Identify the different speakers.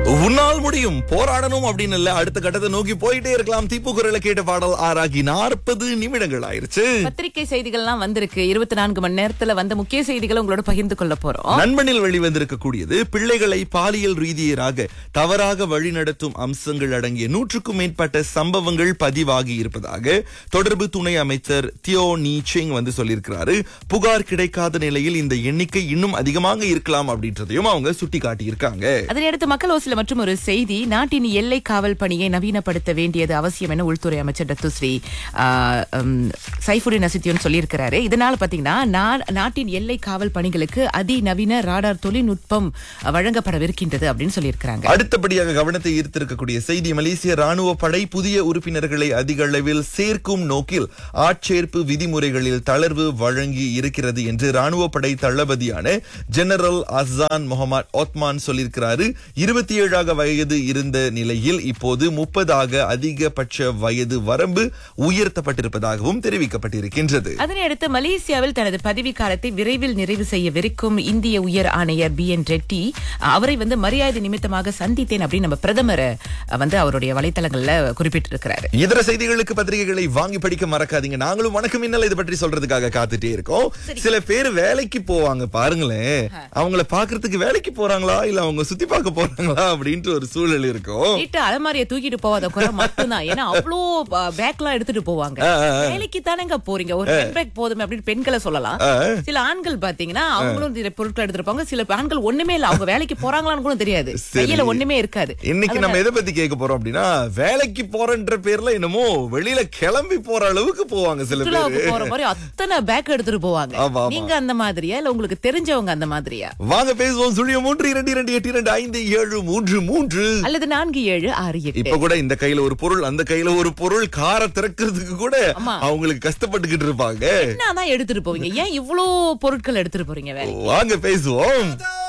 Speaker 1: உன்னால் முடியும் போராடணும் அப்படின்னு இல்ல அடுத்த கட்டத்தை நோக்கி போயிட்டே இருக்கலாம் தீப்பு குரலை கேட்ட பாடல் ஆறாகி நாற்பது நிமிடங்கள் ஆயிருச்சு
Speaker 2: பத்திரிகை செய்திகள்லாம் வந்திருக்கு இருபத்தி நான்கு மணி நேரத்துல வந்த முக்கிய செய்திகளை உங்களோட பகிர்ந்து கொள்ள போறோம்
Speaker 1: நண்பனில் வெளிவந்திருக்கக்கூடியது பிள்ளைகளை பாலியல் ரீதியராக தவறாக வழிநடத்தும் அம்சங்கள் அடங்கிய நூற்றுக்கும் மேற்பட்ட சம்பவங்கள் பதிவாகி இருப்பதாக தொடர்பு துணை அமைச்சர் தியோ நீ சிங் வந்து சொல்லியிருக்கிறாரு புகார் கிடைக்காத நிலையில் இந்த எண்ணிக்கை இன்னும் அதிகமாக இருக்கலாம் அப்படின்றதையும் அவங்க சுட்டி காட்டியிருக்காங்க
Speaker 2: அதனையடுத்து மக்கள் ஓசில மற்றும் ஒரு செய்தி நாட்டின் எல்லை காவல் பணியை நவீனப்படுத்த வேண்டியது அவசியம் என உள்துறை அமைச்சர் டத்துஸ்ரீ ஆ, ம், சைஃபுடின் அசித்தியோன் சொல்லியிருக்கிறாரு இதனால பாத்தீங்கன்னா நா- நாட்டின் எல்லை காவல் பணிகளுக்கு அதிநவீன ராடார் தொழில்நுட்பம் வழங்கப்படவிருக்கின்றது அப்படின்னு சொல்லியிருக்கிறாங்க
Speaker 1: அடுத்தபடியாக கவனத்தை ஈர்த்திருக்கக்கூடிய செய்தி மலேசிய ராணுவ படை புதிய உறுப்பினர்களை அதிக அளவில் சேர்க்கும் நோக்கில் ஆட்சேர்ப்பு விதிமுறைகளில் தளர்வு வழங்கி இருக்கிறது என்று ராணுவ படை தளபதியான ஜெனரல் அசான் முகமது ஒத்மான் சொல்லியிருக்கிறாரு இருபத்தி ஏழாக வயது இருந்த நிலையில் இப்போது முப்பதாக அதிகபட்ச வயது வரம்பு உயர்த்தப்பட்டிருப்பதாகவும் தெரிவிக்கப்பட்டிருக்கின்றது
Speaker 2: அதனையடுத்து மலேசியாவில் தனது பதவி காலத்தை விரைவில் நிறைவு செய்யவிருக்கும் இந்திய உயர் ஆணையர் பி என் ரெட்டி அவரை வந்து மரியாதை நிமித்தமாக சந்தித்தேன் அப்படின்னு நம்ம பிரதமர் அஹ், வந்து அவருடைய வலைத்தளங்கள்ல குறிப்பிட்டிருக்கிறாரு
Speaker 1: இதர செய்திகளுக்கு பத்திரிகைகளை வாங்கி படிக்க மறக்காதீங்க நாங்களும் வணக்கம் இன்னல் இதை பற்றி சொல்றதுக்காக காத்துட்டே இருக்கோம் சில பேர் வேலைக்கு போவாங்க பாருங்களேன் அவங்கள பாக்குறதுக்கு வேலைக்கு போறாங்களா இல்ல அவங்க சுத்தி பார்க்க போறாங்களா அப்படின்ற ஒரு சூழல் இருக்கும்
Speaker 2: வீட்டு அலமாரியை தூக்கிட்டு போவாத குறை மட்டும்தான் ஏன்னா அவ்வளோ பேக்லாம் எடுத்துட்டு போவாங்க வேலைக்கு தானேங்க போறீங்க ஒரு பென் பேக் போதுமே அப்படின்னு பெண்களை சொல்லலாம் சில ஆண்கள் பாத்தீங்கன்னா அவங்களும் சில பொருட்கள் எடுத்திருப்பாங்க சில ஆண்கள் ஒண்ணுமே இல்ல அவங்க வேலைக்கு போறாங்களான்னு கூட தெரியாது
Speaker 1: சரி.
Speaker 2: கையில ஒண்ணுமே இருக்காது
Speaker 1: இன்னைக்கு நம்ம எதை பத்தி கேட்க போறோம் அப்படின்னா வேலைக்கு போறன்ற பேர்ல என்னமோ வெளியில கிளம்பி போற அளவுக்கு போவாங்க சில
Speaker 2: சுற்றுலாவுக்கு
Speaker 1: பேர்
Speaker 2: போற மாதிரி அத்தனை பேக் எடுத்துட்டு போவாங்க
Speaker 1: ஆமா, ஆமா.
Speaker 2: நீங்க அந்த மாதிரியா இல்ல உங்களுக்கு தெரிஞ்சவங்க அந்த மாதிரியா
Speaker 1: வாங்க பேசுவோம் சுழிய மூன்று இரண்டு இரண்டு எட்டு இரண்டு ஐந்து ஏழு மூன்று மூன்று
Speaker 2: அல்லது நான்கு ஏழு ஆறு எட்டு
Speaker 1: இப்ப கூட இந்த கையில ஒரு பொருள் அந்த கையில ஒரு பொருள் காரை திறக்கிறதுக்கு கூட
Speaker 2: ஆமா.
Speaker 1: அவங்களுக்கு கஷ்டப்பட்டுக்கிட்டு இருப்பாங்க
Speaker 2: என்னதான் எடுத்துட்டு போவீங்க ஏன் இவ்ளோ பொருட்கள் எடுத்துட்டு போறீங்க வேலைக்கு
Speaker 1: வாங்க பேசுவோம்